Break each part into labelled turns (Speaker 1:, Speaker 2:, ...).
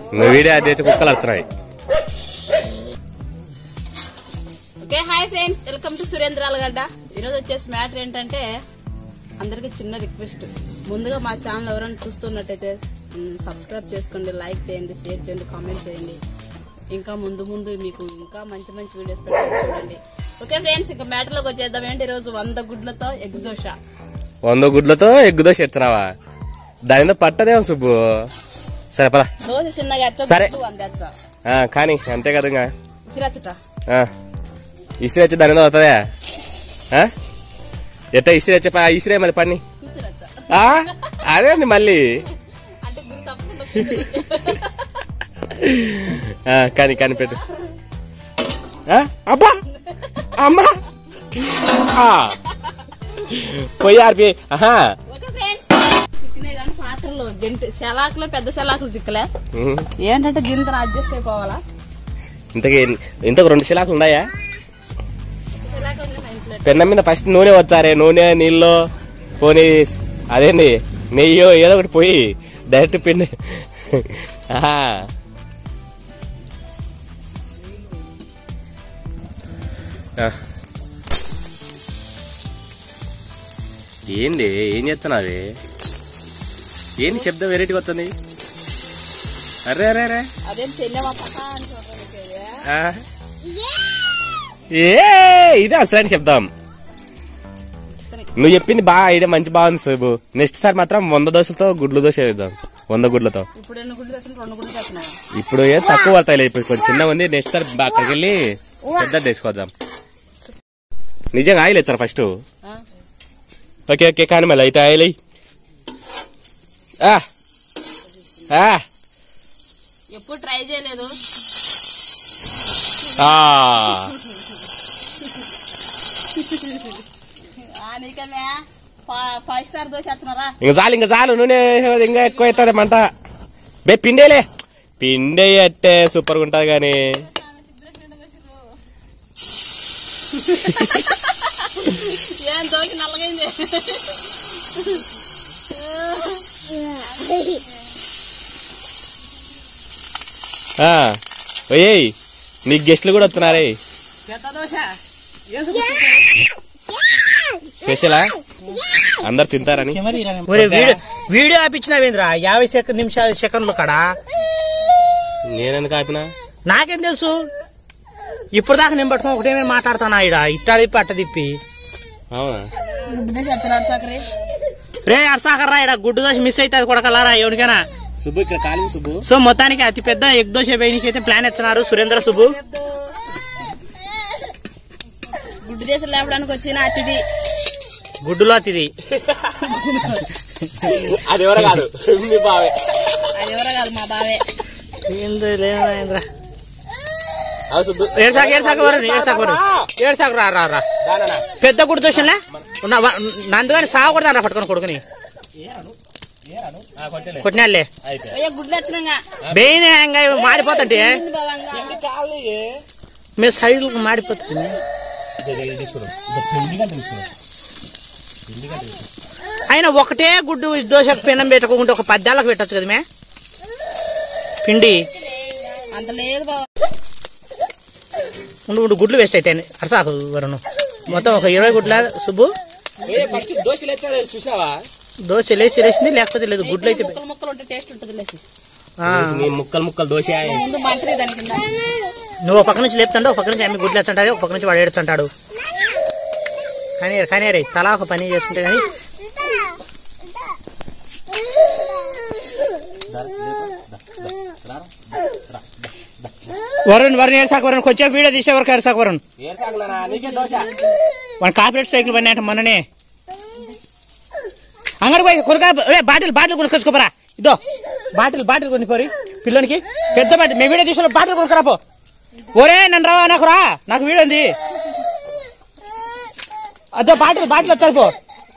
Speaker 1: నువ్వు వీడియో అది అయితే కుక్కలు వస్తున్నాయి
Speaker 2: okay hi friends welcome to సురేంద్రాల గడ్డ ఈరోజు వచ్చేసి మ్యాటర్ ఏంటంటే అందరికి చిన్న రిక్వెస్ట్ ముందుగా మా ఛానల్ ఎవరైనా చూస్తున్నట్టయితే మ్, సబ్స్క్రైబ్ చేసుకోండి లైక్ చేయండి షేర్ చేయండి కామెంట్ చేయండి ఇంకా ముందు ముందు మీకు ఇంకా మంచి మంచి వీడియోస్ పెడతాను చూడండి ఓకే ఫ్రెండ్స్ ఇంకా మ్యాటర్లోకి వచ్చేద్దాం ఏంటి ఈరోజు వంద గుడ్లతో ఎగ్ దోశ
Speaker 1: వంద గుడ్లతో ఎగ్గు దోశ ఎత్తున్నావా దాని మీద పట్టదేమో సుబ్బు సరే పద
Speaker 2: దోశ చిన్నగా ఎచ్చ
Speaker 1: సరే.
Speaker 2: గుడ్లు వంద ఎచ్చ
Speaker 1: ఆ, కానీ అంతే కదా ఇంకా
Speaker 2: సిరాచుట
Speaker 1: ఆ, ఇసిరి వచ్చి దాని మీద అవుతుందా ఆ? ఎట్ట ఇసిరి వచ్చే పా ఇసిరే మళ్ళీ పని
Speaker 2: కూతురచ్చ
Speaker 1: ఆ? అదేంది మళ్ళీ
Speaker 2: అంటే గురి తప్పకుండా కూతురు.
Speaker 1: ఆ, కానీ కానీ పెట్టు ఆ? అబ్బా అమ్మా ఆ. పొయ్యి ఆర్పి ఆహా
Speaker 2: ఓకే ఫ్రెండ్స్ చిక్కినాయి కానీ పాత్రలు జంటి శలాకులు పెద్ద శలాకులు చిక్కలే
Speaker 1: ఉహు.
Speaker 2: ఏంటంటే గింతను అడ్జస్ట్ అయిపోవాలా
Speaker 1: ఇంతకి ఇంతకు రెండు శిలాకులు ఉన్నాయా
Speaker 2: శలాకులు ఉన్నాయి మా ఇంట్లో
Speaker 1: పెన్నం మీద ఫస్ట్ నూనె వచ్చారే నూనె నీళ్ళు పోనీ అదేంది నెయ్యి ఏదో ఒకటి పోయి డైరెక్ట్ పిండి ఆహా. ఆ. ఏంది ఏం చేస్తున్నావి ఏంది శబ్దం వెరైటీగా వస్తుంది అరే అరే అరే
Speaker 2: అదేం తెల్లవా పక్కా అని చూడడానికి
Speaker 1: ఆ. ఏ ఇదే అసలు చెప్దాం నువ్వు చెప్పింది బాగా ఐడియా మంచి బాగుంది సుబ్బు నెక్స్ట్ సారి మాత్రం వంద దోశలతో గుడ్లు దోశ వేద్దాం వంద గుడ్లతో
Speaker 2: ఇప్పుడు ఎన్ని గుడ్లు తెచ్చిన రెండు గుడ్లు తెచ్చినాయి
Speaker 1: ఇప్పుడు ఏం తక్కువ పడతాయి ఇప్పుడు కొంచెం చిన్నగా ఉంది నెక్స్ట్ సారి బా- అక్కడికి వెళ్ళి పెద్ద తీసుకొద్దాం నిజంగా ఆయిల్ ఇచ్చారు ఫస్ట్ ఓకే ఓకే కానీ మళ్ళీ అయితే ఆయిల్ అయ్యి ఆ. ఆ.
Speaker 2: ఎప్పుడు ట్రై చేయలేదు
Speaker 1: ఆ.
Speaker 2: ఆ, నీకమే ఫా- ఫైవ్ స్టార్ దోశ వేస్తున్నారా
Speaker 1: ఇంకా చాలు ఇంకా చాలు నూనె ఇంకా ఎక్కువ అవుతుంది మంట బే పిండేలే పిండే అట్టే సూపర్గా ఉంటుంది కానీ
Speaker 2: ఏం దోశ నల్లగైంది
Speaker 1: ఆ, ఓయ్ నీకు గెస్ట్లు కూడా వస్తున్నారే
Speaker 2: పెద్ద దోశ
Speaker 1: స్పెషలా అందరు తింటారని
Speaker 3: ఒరే వీడియో వీడియో ఆపించినావేంద్రా యాభై సెకండ్ నిమిషాలు సెకండ్లు కాడా
Speaker 1: నేనెందుకు ఆపినా
Speaker 3: నాకేం తెలుసు ఇప్పుడు దాకా నేను పట్టుకుని ఒకటేమే మాట్లాడతానా ఇడ ఇట్టా తిప్పి అట్ట తిప్పి
Speaker 1: అవునా
Speaker 2: గుడ్డు దోశ వేస్తున్నాడు సకరి
Speaker 3: రే అర్సాకర్ రా ఇడ గుడ్డు దోశ మిస్ అవుతుంది కొడకలారా ఎవరికైనా
Speaker 1: సుబ్బు ఇక్కడ కాలి సుబ్బు
Speaker 3: సో మొత్తానికి అతి పెద్ద ఎగ్ దోశ వేయడానికి అయితే ప్లాన్ ఇస్తున్నారు సురేంద్ర సుబ్బు
Speaker 2: గుడ్డు దోశ లేపడానికి వచ్చిన అతిథి
Speaker 3: గుడ్డులో అతిది
Speaker 1: అది ఎవరు కాదు మీ బావే
Speaker 2: అది ఎవరో కాదు మా బావే
Speaker 3: ఏందో లేదురా
Speaker 1: అవు సుబ్బు
Speaker 3: ఏడ్సాక ఏడ్సాక వరు ఏడ్సాక వరు ఏడ్సాక రా రా రా
Speaker 1: దాననా?
Speaker 3: పెద్ద గుడ్డు దోశలే నందుగాని సాగకూడదు రా పట్టుకొని కొడుకుని
Speaker 1: ఆ, కొట్టేలే.
Speaker 3: కొట్టినాలే
Speaker 1: అయితే
Speaker 2: అయ్యా గుడ్లు వచ్చినాగా
Speaker 3: బెయిన్ ఇంకా మాడిపోతుంటే
Speaker 2: ఏంది బావంగా
Speaker 3: మేము సైడ్లకు మాడిపోతుంది అయినా ఒకటే గుడ్డు దోశకు పిన్నం పెట్టుకోకుంటే ఒక పద్దాలకు పెట్టచ్చు కదా మే పిండి
Speaker 2: అంత లేదు బావ
Speaker 3: ఉండు ఉండు గుడ్లు వేస్ట్ అయితే అరసాకు వరుణు మొత్తం ఒక ఇరవై గుడ్ల సుబ్బు
Speaker 1: ఏ, ఫస్ట్ దోశలు వచ్చారు చూసినావా
Speaker 3: దోశ లేచి లేచింది లేకపోతే లేదు గుడ్లు అయితే
Speaker 2: ముక్కలు ముక్కలు ఉంటే టేస్ట్ ఉంటుంది లేసి
Speaker 3: ఆ,
Speaker 1: నీ ముక్కలు ముక్కలు దోశ
Speaker 2: ముందు మంటది దాని కింద
Speaker 3: నువ్వు ఒక పక్క నుంచి లేపుతాడు ఒక పక్క నుంచి ఆమె గుడ్లు వచ్చంటాడు ఒక పక్క నుంచి వాడు ఏడ్చంటాడు కానీ కానీ రే తలా ఒక పని చేసుకుంటే కానీ వరుణ్ వరుణ్ ఏడ్సాక వరుణ్ కొంచెం వీడియో తీసే వరకు ఏడ్సాక వరుణ్
Speaker 1: నీకే దోశ
Speaker 3: మన కాపరేట్ సైకిల్ పడినట్టు మొన్ననే అంగడి పోయి కొనుక ఏ బాటిల్ బాటిల్ కొనుక్కొచ్చుకోపరా ఇదో బాటిల్ బాటిల్ కొనిపోరి పిల్లోనికి పెద్ద బాటిల్ మేము వీడియో తీసుకున్న బాటిల్ కొనుక్కరా పో ఒరే నన్ను రావా నాకు రా నాకు వీడియో ఉంది అదో బాటిల్ బాటిల్ వచ్చాది పో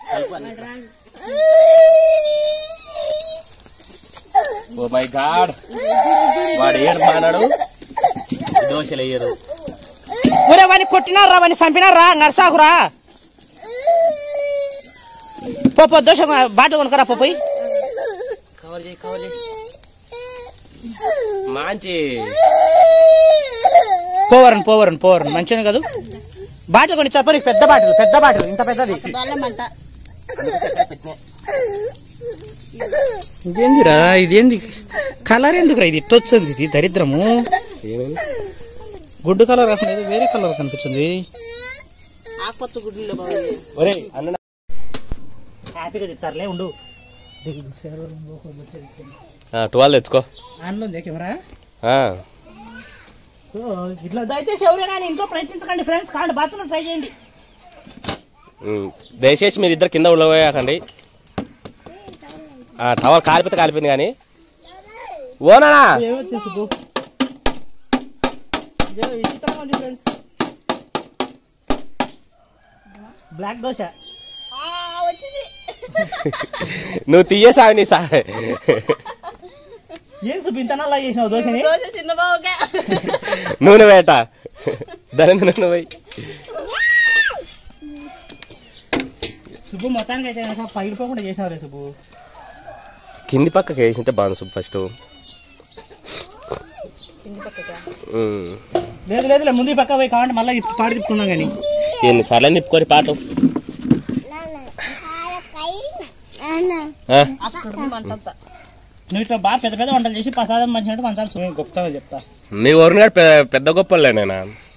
Speaker 1: ఓ మై గాడ్ వాడు ఏడు మానాడు దోశలు వేయరు
Speaker 3: ఒరే వాడిని కొట్టినారా వాడిని చంపినారా నరసాకురా పో పో దోశ బాటిల్ కొనుక్కరా పో పోయి కవర్ చేయి కవర్ చేయి
Speaker 1: మంచి
Speaker 3: పోవరన్ పోవరన్ పోవరన్ మంచిగా కాదు బాటిల్ కొన్ని చెప్పని పెద్ద బాటిల్ పెద్ద బాటిల్ ఇంత పెద్దది
Speaker 2: దొల్లమంట
Speaker 3: ఇదేందిరా ఇదేంది కలర్ ఎందుకురా ఇది ఇట్ట వచ్చింది ఇది దరిద్రము
Speaker 1: ఏమైంది
Speaker 3: గుడ్డు కలర్ రాకుండా వేరే కలర్ కనిపించింది
Speaker 2: ఆకుపచ్చ గుడ్లు బాబు
Speaker 1: ఒరే అన్న
Speaker 3: హ్యాపీగా తిట్టారులే ఉండు
Speaker 1: ట్వెల్వ్ తెచ్చుకో
Speaker 3: ఆన్లో ఉంది కెమెరా
Speaker 1: ఆ,
Speaker 3: సో ఇట్లా దయచేసి ఎవరైనా కానీ ఇంట్లో ప్రయత్నించకండి ఫ్రెండ్స్ కాండి బాత్రూమ్ ట్రై చేయండి
Speaker 1: ఉమ్, దయచేసి మీరు ఇద్దరు కింద ఉండబోయాకండి టవల్ కాలిపోతే కాలిపోయింది కానీ ఓనా
Speaker 3: ఏమొచ్చింది సుబ్బు ఇదే విచిత్రంగా ఉంది ఫ్రెండ్స్ బ్లాక్ దోశ
Speaker 2: వచ్చింది
Speaker 1: నువ్వు తీయేసావు నీ సార్
Speaker 3: ఏం సుబ్బు ఇంత నల్లా చేసినావు దోశని
Speaker 2: దోశ చిన్న బావుకే
Speaker 1: నూనె వేట దాని మీద నూనె పోయి
Speaker 3: సుబ్బు మొత్తానికి అయితే కనుక పగిలిపోకుండా చేసినావు రే సుబ్బు
Speaker 1: కింది పక్కకి వేసింటే బాగుంది సుబ్బు ఫస్ట్
Speaker 2: కింది పక్కగా
Speaker 3: లేదు లేదు ముందు ఈ పక్క పోయి కావండి మళ్ళీ ఇటు పాడు తిప్పుకుందాం కానీ
Speaker 1: ఎన్ని సార్లు తిప్పుకొని పాటు ఆ,
Speaker 2: అక్కడ ఉంది మంటంతా
Speaker 3: నువ్వు ఇట్లా బాగా పెద్ద పెద్ద వంటలు చేసి ప్రసాదం మంచినట్టు మంచాలు సుబ్బు గొప్పగా చెప్తా
Speaker 1: మీ ఊరిని కూడా పె- పెద్ద గొప్పలే నేనా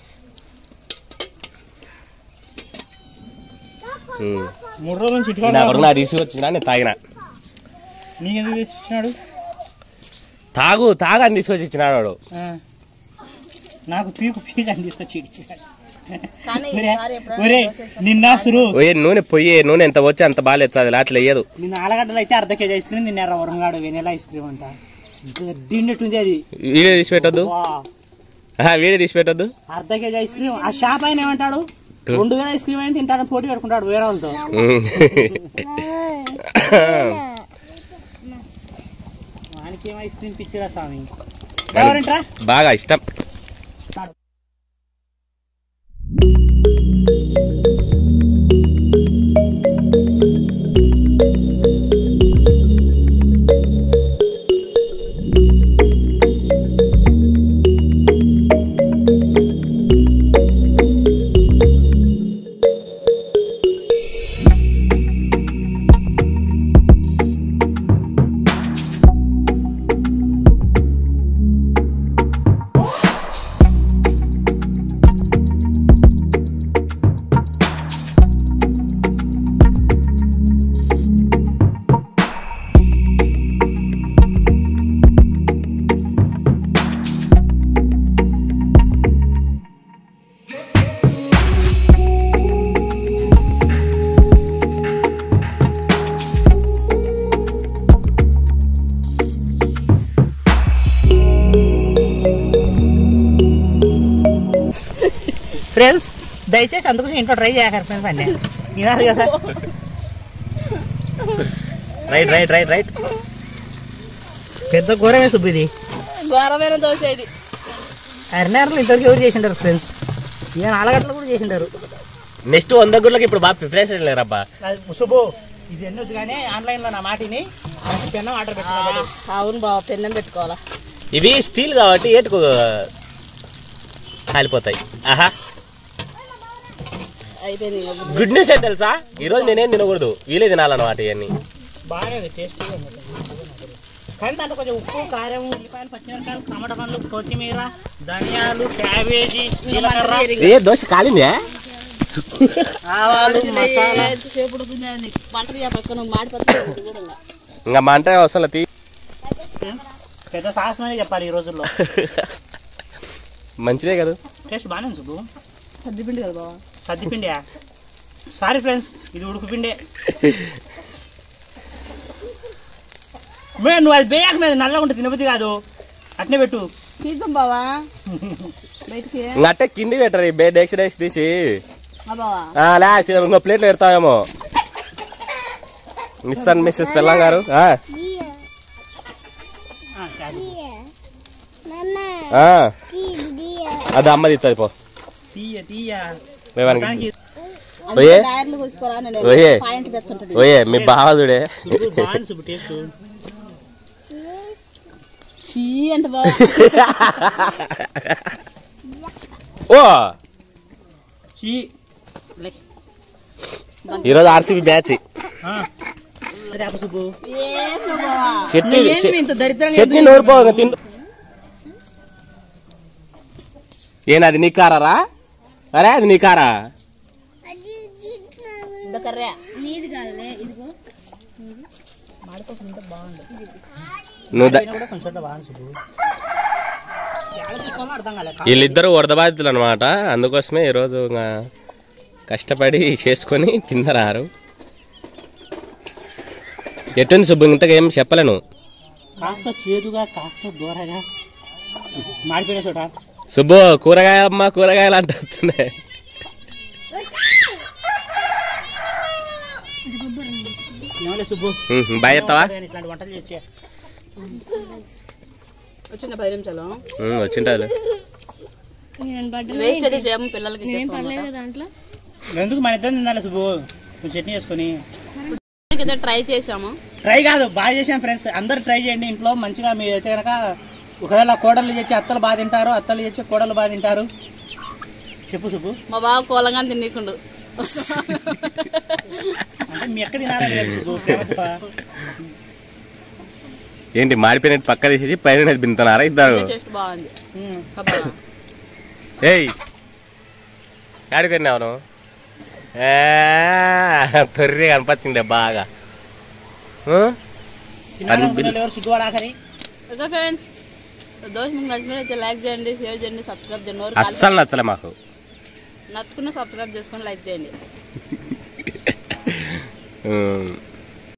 Speaker 1: ఉమ్.
Speaker 3: మూడు రోజుల నుంచి
Speaker 1: నా కొరకు
Speaker 3: ఇటుక
Speaker 1: నా తీసి వచ్చిన నేను తాగిన
Speaker 3: నీకెందుకు తెచ్చినాడు
Speaker 1: తాగు తాగు అని తీసుకొచ్చి ఇచ్చినాడు వాడు
Speaker 3: ఆ. నాకు పీకు పీకు అని తీసుకొచ్చి ఇచ్చినాడు.
Speaker 2: కానీ
Speaker 3: ఒరే,
Speaker 2: ఈసారి ఎప్పుడైనా
Speaker 3: ఒరే
Speaker 2: దోశ వేసుకో.
Speaker 3: నిన్న సురు
Speaker 1: ఓయే నూనె పొయ్యి నూనె ఎంత వచ్చి అంత బాగాలేదు అది అట్లా వేయదు
Speaker 3: నిన్న ఆలగడ్డలు అయితే అర్ధ కేజీ ఐస్ క్రీమ్ నిన్న వరంగాడు వెనీలా ఐస్ క్రీమ్ అంట గడ్డినట్టుంది అది
Speaker 1: వీడియో తీసి పెట్టొద్దు
Speaker 3: వా,
Speaker 1: ఆహా, వీడియో తీసి పెట్టొద్దు
Speaker 3: అర్ధ కేజీ ఐస్ క్రీమ్ ఆ షాప్ ఆయన ఏమంటాడు రెండు వేల ఐస్ క్రీమ్ అయినా తింటాడని పోటీ పెట్టుకుంటాడు వేరే వాళ్ళతో
Speaker 1: ఉమ్.
Speaker 3: వానికి ఏం ఐస్ క్రీమ్ పిచ్చిరా స్వామి ఎవరంట్రా
Speaker 1: బాగా ఇష్టం
Speaker 3: ఫ్రెండ్స్ దయచేసి అందుకోసం ఇంట్లో ట్రై చేయకండి ఫ్రెండ్స్ అండి వినారు కదా
Speaker 1: రైట్ రైట్ రైట్ రైట్
Speaker 3: పెద్ద ఘోరమే సుబ్బు ఇది
Speaker 2: ఘోరమైన దోశ ఇది
Speaker 3: అరినారులు ఇంతవరకు ఎవరు చేసింటారు ఫ్రెండ్స్ ఈయన ఆలగడ్డలు కూడా చేసింటారు
Speaker 1: నెక్స్ట్ వంద గుడ్లకి ఇప్పుడు బాగా ప్రిఫరెన్స్ లేరబ్బా
Speaker 3: సుబ్బు ఇది ఎన్ని వచ్చు కానీ ఆన్లైన్లో నా మాటిని మంచి పెన్నం ఆర్డర్ పెట్టిన
Speaker 2: అవును బావ పెన్నం పెట్టుకోవాలా
Speaker 1: ఇవి స్టీల్ కాబట్టి ఏటుకు కాలిపోతాయి ఆహా
Speaker 2: అయిపోయింది ఇంకా.
Speaker 1: గుడ్ న్యూస్ ఏ తెలుసా ఈరోజు నేనేం తినకూడదు వీలే తినాలన్నమాట ఇవన్నీ
Speaker 3: బాగా టేస్టీగా ఉంటుంది కానీ దాంట్లో కొంచెం ఉప్పు కారం ఉల్లిపాయలు పచ్చిమిరపకాయలు టమాటా పండ్లు కొత్తిమీర ధనియాలు క్యాబేజీ జీలకర్ర
Speaker 1: ఏ దోశ కాలిందే
Speaker 3: ఆవాలు మసాలా
Speaker 2: ఎంతసేపు ఉడుకుతుంది అది పంట తీయ పక్కన మాడిపోతుంది కూడా ఇంకా.
Speaker 1: ఇంకా మా అంటే అవసరం తీ
Speaker 3: పెద్ద సాహసమనే చెప్పాలి ఈ రోజుల్లో
Speaker 1: మంచిదే కదా
Speaker 3: టేస్ట్ బాగానే ఉంది సుబ్బు
Speaker 2: సర్దిపిండి కదా బావ
Speaker 3: సద్దిపిండియా సారీ ఫ్రెండ్స్ ఇది ఉడుకుపిండే మే నువ్వు అది బేయాక మీద నల్లగా ఉంటే తినబుద్ధి కాదు అట్నే పెట్టు
Speaker 2: తీద్దాం బావా బయటికి
Speaker 1: ఇంకా అట్టే కింది పెట్టరు ఈ బే డెక్స్ డెక్స్ తీసి
Speaker 2: ఆ బావా
Speaker 1: ఆ, లాస్ట్ ఇంకో ప్లేట్లో పెడతావేమో మిస్ అండ్ మిస్సెస్ పిల్లం గారు ఆ,
Speaker 3: ఆ, కాదు.
Speaker 1: ఆ. అది అమ్మది ఇచ్చది పో
Speaker 3: తీయ తీయ
Speaker 1: మేవానికి
Speaker 3: దానికి
Speaker 1: ఓయే.
Speaker 2: అందుకే డైర్లు కోసుకోరా నేను
Speaker 1: ఓయే.
Speaker 2: పాయింట్ తెచ్చుంటుంది
Speaker 1: ఓయే మీ బావదుడే
Speaker 3: సుబ్బు బాగుంది సుబ్బు టేస్ట్
Speaker 2: చీ అంటే బాబు
Speaker 1: ఓ
Speaker 3: చీ
Speaker 1: ఈరోజు ఆర్సీబీ మ్యాచ్
Speaker 3: ఆ. అదే అప్పు సుబ్బు
Speaker 2: ఏం బాబా
Speaker 1: చట్నీ
Speaker 3: నువ్వేంటి ఇంత దరిద్రంగా
Speaker 1: చట్నీ
Speaker 3: ఎందుకు
Speaker 1: నూరిపో తిందు ఏనది నీ కారారా అరే అది నీ కారా
Speaker 2: ఇంత కర్రే
Speaker 1: నువ్వు ద-
Speaker 3: అయినా కూడా కొంచెం బాగా సుబ్బు ఎలా చూసుకోవాలో అర్థం కాలే
Speaker 1: వీళ్ళిద్దరూ వరద బాధితులు అనమాట అందుకోసమే ఈరోజు ఇంకా కష్టపడి చేసుకొని తిందరారు ఎట్టుంది సుబ్బు ఇంతగా ఏం చెప్పలేను
Speaker 3: కాస్త చేదుగా కాస్త దూరగా మాడిపోయిన చోట
Speaker 1: సుబ్బు కూరగాయలమ్మ కూరగాయలు అంటే వస్తున్నాయి
Speaker 3: ఏమలే సుబ్బు
Speaker 1: ఉహు, బాయ్ చెప్తావా
Speaker 3: నేను ఇట్లాంటి వంటలు చేసి
Speaker 2: వచ్చింది పది నిమిషాలు
Speaker 1: ఉమ్, వచ్చింటారు
Speaker 2: వేస్ట్ అయితే చేయము పిల్లలకి ఇచ్చేస్తాం
Speaker 3: ఎందుకు మన ఇద్దరు తినాలి సుబ్బు కొంచెం చట్నీ చేసుకొని
Speaker 2: అయితే ట్రై చేసాము
Speaker 3: ట్రై కాదు బాగా చేసాం ఫ్రెండ్స్ అందరు ట్రై చేయండి ఇంట్లో మంచిగా మీరు అయితే కనుక ఒకవేళ కోడలు చేసి అత్తలు బాగా తింటారు అత్తలు చేసి కోడలు బాగా తింటారు చెప్పు సుబ్బు
Speaker 2: మా బావ కోలంగా తినకుండు
Speaker 3: అంటే మీ ఎక్క తినాలని లేదు సుబ్బు ప్రేమతో.
Speaker 1: ఏంటి మాడిపోయినట్టు పక్క తీసేసి పైన బింతనారా ఇద్దరు
Speaker 2: టేస్ట్ బాగుంది
Speaker 3: ఉమ్.
Speaker 2: అబ్బా
Speaker 1: ఏయ్ ఆడిపోయినావు నువ్వు తొర్రి కనిపించింది బాగా ఆ?
Speaker 3: తినాలనుకునే వాళ్ళు ఎవరు సిగ్గుపడ ఆఖరి
Speaker 2: ఓకే ఫ్రెండ్స్ దోశ మీకు నచ్చినట్లయితే లైక్ చేయండి షేర్ చేయండి సబ్స్క్రైబ్ చేయండి నోరు కాలి-
Speaker 1: అస్సలు నచ్చలే మాకు
Speaker 2: నచ్చుకున్న సబ్స్క్రైబ్ చేసుకొని లైక్ చేయండి
Speaker 1: ఉమ్.